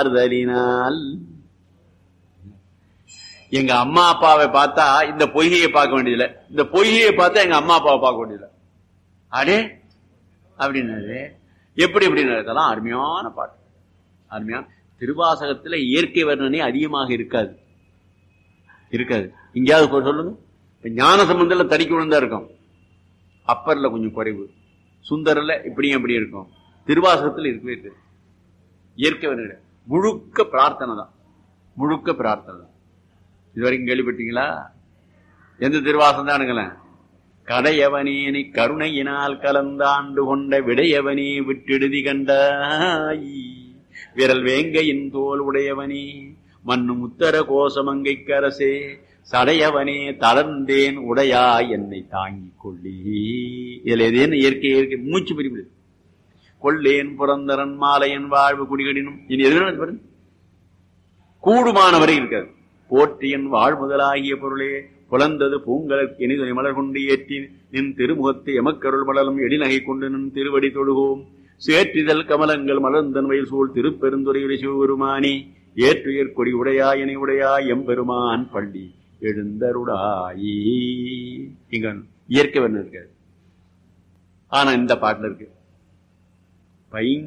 ஆறுதலினால் எங்க அம்மா அப்பாவை பார்த்தா இந்த பொய்கையை பார்க்க வேண்டியதில்லை இந்த பொய்கையை பார்த்தா எங்க அம்மா அப்பாவை பார்க்க வேண்டியதில்லை அடே அப்படின்னாரு எப்படி எப்படின்னு இதெல்லாம் அருமையான பாட்டு அருமையான திருவாசகத்துல இயற்கை வர்ணனை அதிகமாக இருக்காது இருக்காது இங்கேயாவது கொ- சொல்லுங்க இப்ப ஞான சம்பந்தத்துல தடிக்க விழுந்தா இருக்கும் அப்பர்ல கொஞ்சம் குறைவு சுந்தரல்ல இப்படியும் அப்படி இருக்கும் திருவாசகத்துல இருக்கவே இருக்கு இயற்கை வர்ணனை முழுக்க பிரார்த்தனை தான் முழுக்க பிரார்த்தனை தான் இது வரைக்கும் கேள்விப்பட்டீங்களா எந்த திருவாசம் தானுங்களேன் கடையவனேனை கருணையினால் கலந்தாண்டு கொண்ட விடையவனே விட்டெழுதி கண்டாய் விரல் வேங்கையின் தோல் உடையவனே மண்ணும் உத்தர கோசமங்கை கரசே சடையவனே தளர்ந்தேன் உடையா என்னை தாங்கிக் கொள்ளி இதுல ஏதேனும் இயற்கை இயற்கை மூச்சு பிரிவு கொள்ளேன் புறந்தரன் மாலையன் வாழ்வு குடிகடினும் இனி எது வேணும் பாருங்க கூடுமானவரை இருக்காது போற்றியன் வாழ் முதலாகிய பொருளே புலந்தது பூங்கலற்கு இனிதுணை மலர் கொண்டு ஏற்றி நின் திருமுகத்தை எமக்கருள் மலரும் எடிநகை கொண்டு நின் திருவடி தொழுவோம் சேற்றிதழ் கமலங்கள் மலர்ந்தன் வயல் சூழ் திருப்பெருந்துறையுடைய சிவபெருமானி ஏற்றுயர் கொடி உடையாயனை உடையாய் எம்பெருமான் பள்ளி எழுந்தருடாயி இங்க இயற்கை வண்ணம் இருக்காது ஆனா இந்த பாட்டுல இருக்கு பைங்